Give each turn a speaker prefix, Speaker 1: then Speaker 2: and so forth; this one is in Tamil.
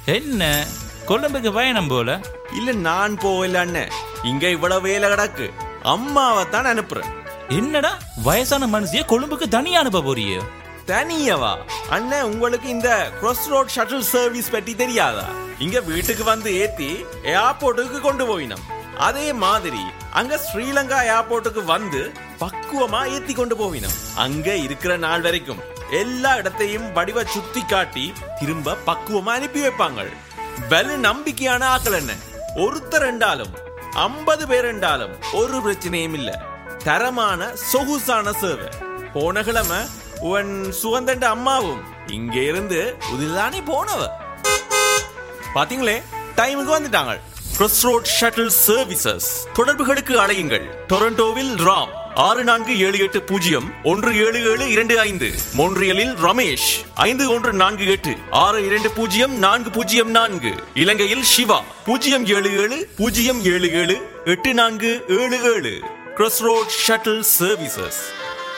Speaker 1: என்ன கொழும்புக்கு பயணம் போல
Speaker 2: இல்ல நான் போகல அண்ணன் இங்க இவ்வளவு வேலை கிடக்கு அம்மாவை தான் அனுப்புறேன்
Speaker 1: என்னடா வயசான மனுஷிய கொழும்புக்கு தனியா அனுப்ப போறியே
Speaker 2: தனியவா அண்ணன் உங்களுக்கு இந்த cross ரோட் ஷட்டில் சர்வீஸ் பற்றி தெரியாதா இங்க வீட்டுக்கு வந்து ஏத்தி ஏர்போர்ட்டுக்கு கொண்டு போயினோம் அதே மாதிரி அங்க ஸ்ரீலங்கா ஏர்போர்ட்டுக்கு வந்து பக்குவமா ஏத்தி கொண்டு போவினோம் அங்க இருக்கிற நாள் வரைக்கும் எல்லா இடத்தையும் வடிவ சுத்தி காட்டி திரும்ப பக்குவமா அனுப்பி வைப்பாங்க வலு நம்பிக்கையான ஆக்கள் என்ன ஒருத்தர் ரெண்டாலும் ஐம்பது பேர் ரெண்டாலும் ஒரு பிரச்சனையும் இல்ல தரமான சொகுசான சேவை போன கிழமை உன் சுகந்தண்ட அம்மாவும் இங்க இருந்து உதில்தானே போனவ பாத்தீங்களே டைமுக்கு வந்துட்டாங்க cross ரோட் ஷட்டில் சர்வீசஸ் தொடர்புகளுக்கு அழையுங்கள் டொரண்டோவில் ராம் ஆறு நான்கு ஏழு எட்டு பூஜ்ஜியம் ஒன்று ஏழு ஏழு இரண்டு ஐந்து மோன்றியலில் ரமேஷ் ஐந்து ஒன்று நான்கு எட்டு ஆறு இரண்டு பூஜ்ஜியம் நான்கு பூஜ்ஜியம் நான்கு இலங்கையில் சிவா பூஜ்ஜியம் ஏழு ஏழு பூஜ்ஜியம் ஏழு ஏழு எட்டு நான்கு ஏழு ஏழு cross ரோட் ஷட்டில் சர்வீசஸ்